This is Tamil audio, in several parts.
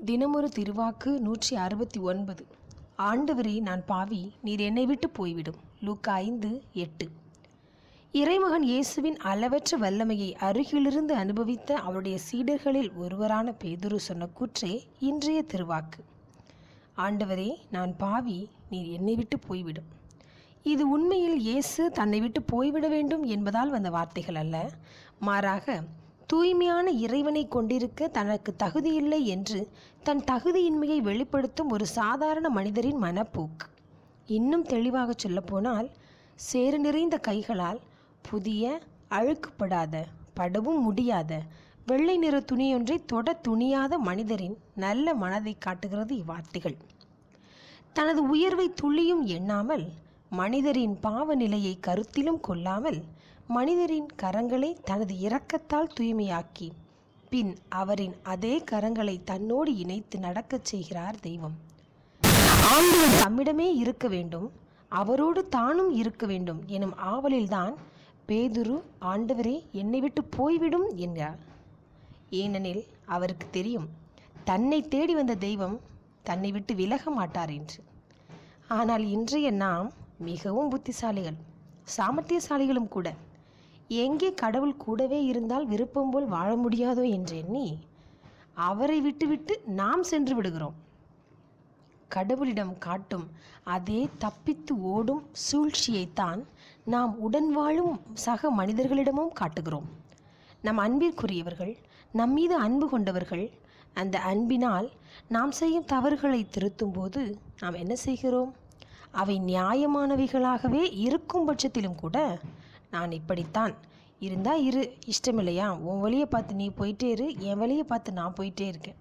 தினமொரு திருவாக்கு நூற்றி அறுபத்தி ஒன்பது ஆண்டவரே நான் பாவி நீர் என்னை விட்டு போய்விடும் லூக்கா ஐந்து எட்டு இறைமகன் இயேசுவின் அளவற்ற வல்லமையை அருகிலிருந்து அனுபவித்த அவருடைய சீடர்களில் ஒருவரான பேதுரு சொன்ன கூற்றே இன்றைய திருவாக்கு ஆண்டவரே நான் பாவி நீர் என்னை விட்டு போய்விடும் இது உண்மையில் இயேசு தன்னை விட்டு போய்விட வேண்டும் என்பதால் வந்த வார்த்தைகள் அல்ல மாறாக தூய்மையான இறைவனை கொண்டிருக்க தனக்கு தகுதியில்லை என்று தன் தகுதியின்மையை வெளிப்படுத்தும் ஒரு சாதாரண மனிதரின் மனப்போக்கு இன்னும் தெளிவாக சொல்லப்போனால் சேறு நிறைந்த கைகளால் புதிய அழுக்குப்படாத படவும் முடியாத வெள்ளை நிற துணியொன்றை தொட துணியாத மனிதரின் நல்ல மனதை காட்டுகிறது இவ்வார்த்தைகள் தனது உயர்வை துளியும் எண்ணாமல் மனிதரின் பாவ நிலையை கருத்திலும் கொள்ளாமல் மனிதரின் கரங்களை தனது இரக்கத்தால் தூய்மையாக்கி பின் அவரின் அதே கரங்களை தன்னோடு இணைத்து நடக்கச் செய்கிறார் தெய்வம் ஆண்டவர் தம்மிடமே இருக்க வேண்டும் அவரோடு தானும் இருக்க வேண்டும் எனும் ஆவலில்தான் பேதுரு ஆண்டவரே என்னை விட்டு போய்விடும் என்கிறார் ஏனெனில் அவருக்கு தெரியும் தன்னை தேடி வந்த தெய்வம் தன்னை விட்டு விலக மாட்டார் என்று ஆனால் இன்றைய நாம் மிகவும் புத்திசாலிகள் சாமர்த்தியசாலிகளும் கூட எங்கே கடவுள் கூடவே இருந்தால் விருப்பம் போல் வாழ முடியாதோ என்று எண்ணி அவரை விட்டுவிட்டு நாம் சென்று விடுகிறோம் கடவுளிடம் காட்டும் அதே தப்பித்து ஓடும் சூழ்ச்சியைத்தான் நாம் உடன் வாழும் சக மனிதர்களிடமும் காட்டுகிறோம் நம் அன்பிற்குரியவர்கள் நம்மீது அன்பு கொண்டவர்கள் அந்த அன்பினால் நாம் செய்யும் தவறுகளை திருத்தும் போது நாம் என்ன செய்கிறோம் அவை நியாயமானவைகளாகவே இருக்கும் பட்சத்திலும் கூட நான் இப்படித்தான் இருந்தா இரு இஷ்டமில்லையா உன் வழியை பார்த்து நீ போயிட்டே இரு என் வழியை பார்த்து நான் போயிட்டே இருக்கேன்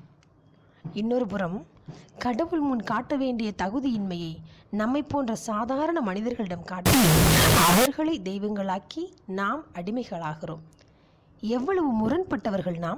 இன்னொரு புறம் கடவுள் முன் காட்ட வேண்டிய தகுதியின்மையை நம்மை போன்ற சாதாரண மனிதர்களிடம் காட்டி அவர்களை தெய்வங்களாக்கி நாம் அடிமைகளாகிறோம் எவ்வளவு முரண்பட்டவர்கள் நாம்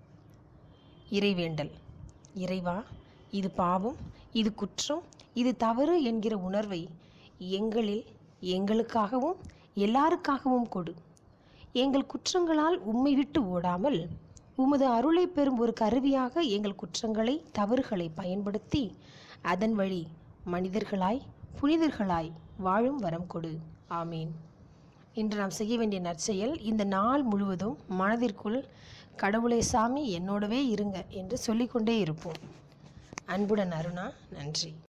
இறைவேண்டல் இறைவா இது பாவம் இது குற்றம் இது தவறு என்கிற உணர்வை எங்களில் எங்களுக்காகவும் எல்லாருக்காகவும் கொடு எங்கள் குற்றங்களால் உம்மை விட்டு ஓடாமல் உமது அருளை பெறும் ஒரு கருவியாக எங்கள் குற்றங்களை தவறுகளை பயன்படுத்தி அதன் வழி மனிதர்களாய் புனிதர்களாய் வாழும் வரம் கொடு ஆமீன் இன்று நாம் செய்ய வேண்டிய நற்செயல் இந்த நாள் முழுவதும் மனதிற்குள் கடவுளை சாமி என்னோடவே இருங்க என்று சொல்லிக்கொண்டே இருப்போம் அன்புடன் அருணா நன்றி